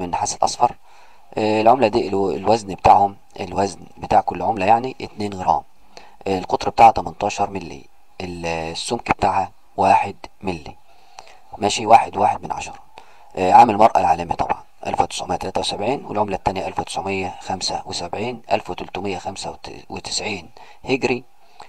من النحاس الأصفر آه، العملة دي الو- الوزن بتاعهم الوزن بتاع كل عملة يعني 2 جرام آه، القطر بتاعها 18 ملي ال- السمك بتاعها واحد ملي ماشي واحد واحد من عشرة آه، عام المرأة العالمي طبعا 1973 والعملة التانية 1975 1395 هجري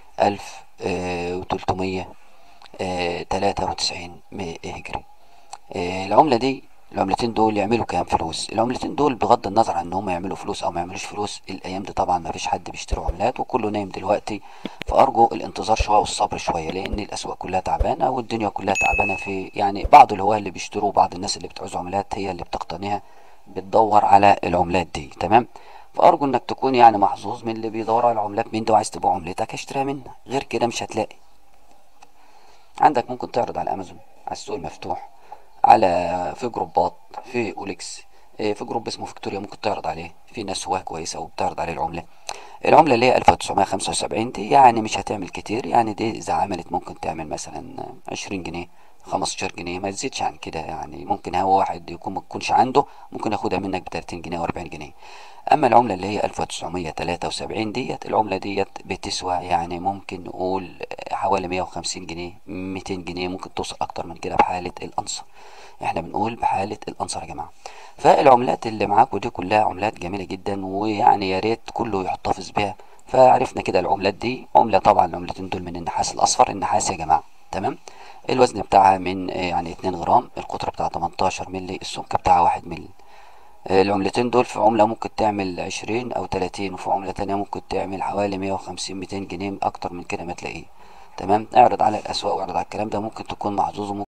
1393 هجري آه، العملة دي العملتين دول يعملوا كام فلوس العملتين دول بغض النظر عن ان هم يعملوا فلوس او ما يعملوش فلوس الايام دي طبعا ما فيش حد بيشتري عملات وكله نايم دلوقتي فارجو الانتظار شويه والصبر شويه لان الاسواق كلها تعبانه والدنيا كلها تعبانه في يعني بعض الهواه اللي بيشتروا بعض الناس اللي بتعوز عملات هي اللي بتقتنيها بتدور على العملات دي تمام فارجو انك تكون يعني محظوظ من اللي بيدوروا على العملات مين ده وعايز تبيع عملتك اشتريها منها غير كده مش هتلاقي عندك ممكن تعرض على امازون على السوق المفتوح على في جروبات في اوليكس إيه، في جروب اسمه فيكتوريا ممكن تعرض عليه في ناس هواه كويسه وبتعرض عليه العمله العمله اللي هي 1975 دي يعني مش هتعمل كتير يعني دي اذا عملت ممكن تعمل مثلا 20 جنيه 15 جنيه ما تزيدش عن كده يعني ممكن هو واحد يكون ما تكونش عنده ممكن ياخدها منك ب 30 جنيه و40 جنيه اما العمله اللي هي 1973 ديت العمله ديت بتسوى يعني ممكن نقول حوالي 150 جنيه 200 جنيه ممكن توصل اكتر من كده بحاله الانصر احنا بنقول بحاله الانصر يا جماعه فالعملات اللي معاكم دي كلها عملات جميله جدا ويعني يا ريت كله يحتفظ بيها فعرفنا كده العملات دي عمله طبعا العملتين دول من النحاس الاصفر النحاس يا جماعه تمام الوزن بتاعها من آه، يعني 2 جرام القطر بتاعها 18 مللي السمك بتاعها 1 مللي آه، العملتين دول في عملة ممكن تعمل 20 أو 30 وفي عملة تانية ممكن تعمل حوالي 150 200 جنيه أكتر من كده ما تلاقيه تمام اعرض على الأسواق واعرض على الكلام ده ممكن تكون محظوظ وممكن